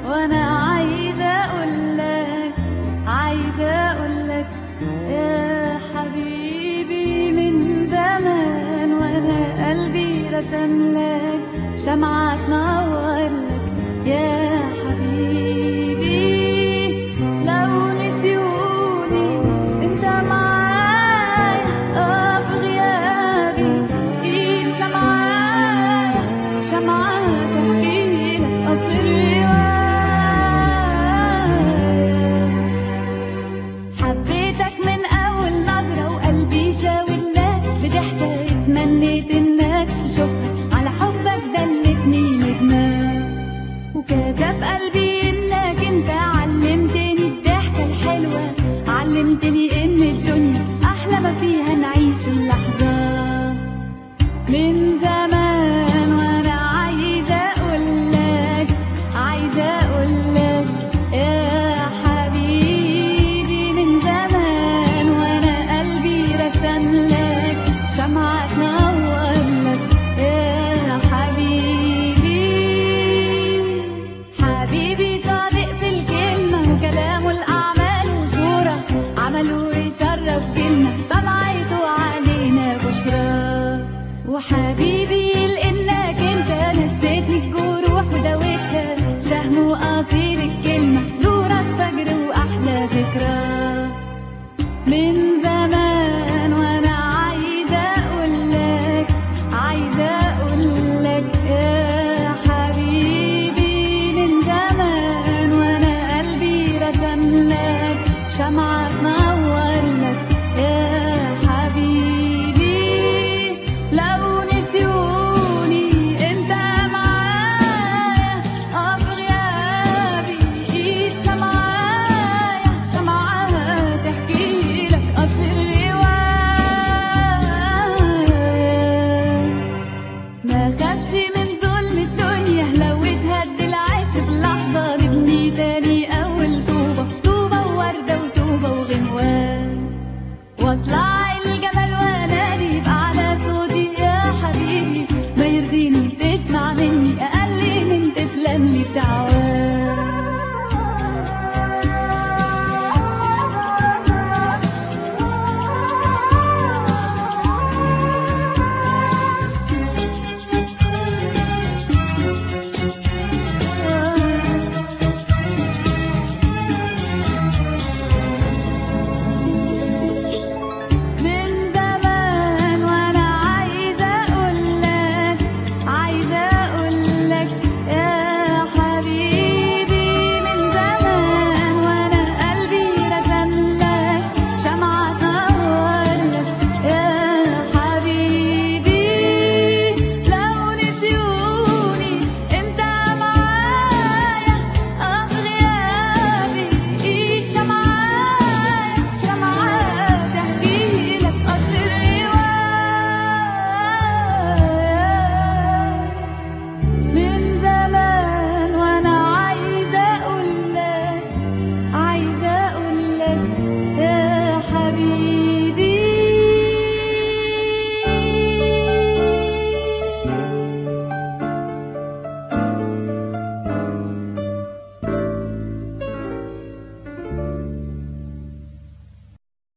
وانا عايزة اقولك عايزة اقولك يا حبيبي من زمان وانا قلبي رسم لك شمعة تنور لك يا حبيبي لو نسيوني انت معايا اه في غيابي ايد شمعايا شمعة تحكي لك اصل الرواية حبيتك من اول نظرة وقلبي شاور لك بضحكة اتمنيت انك تشوفها على حبك دلتني ندمان وكتب قلبي انك انت علمتني الضحكة الحلوة علمتني ان الدنيا احلى ما فيها نعيش اللحظة من زمان وانا عايزة اقولك عايزة اقولك يا حبيبي من زمان وانا قلبي رسم لك شمعة تنور لك يا حبيبي حبيبي صادق في الكلمة وكلامه الأعمال وصورة عمله يشرف كلمة طلعته علينا بشرى وحبيبي لإنك أنت نسيتني الجروح وداوتها شهم وأصيل الكلمة نورك فجر وأحلى ذكرى من زمان وانا عايزه اقولك عايزه اقولك يا حبيبي من زمان وانا قلبي رسم لك شمعة تنور لك يا حبيبي لو نسيوني انت معايا اه في غيابي ايد شمعايا شمعة تحكي لك اصل الرواية ما خافش من ظلم الدنيا لو اتهد العيش في لحظة نبني تاني أول طوبة طوبة ووردة وطوبة وغنوان واطلع الجبل وانادي بأعلى صوتي يا حبيبي ما يرضيني تسمع مني أقل من تسلم لي بتعوان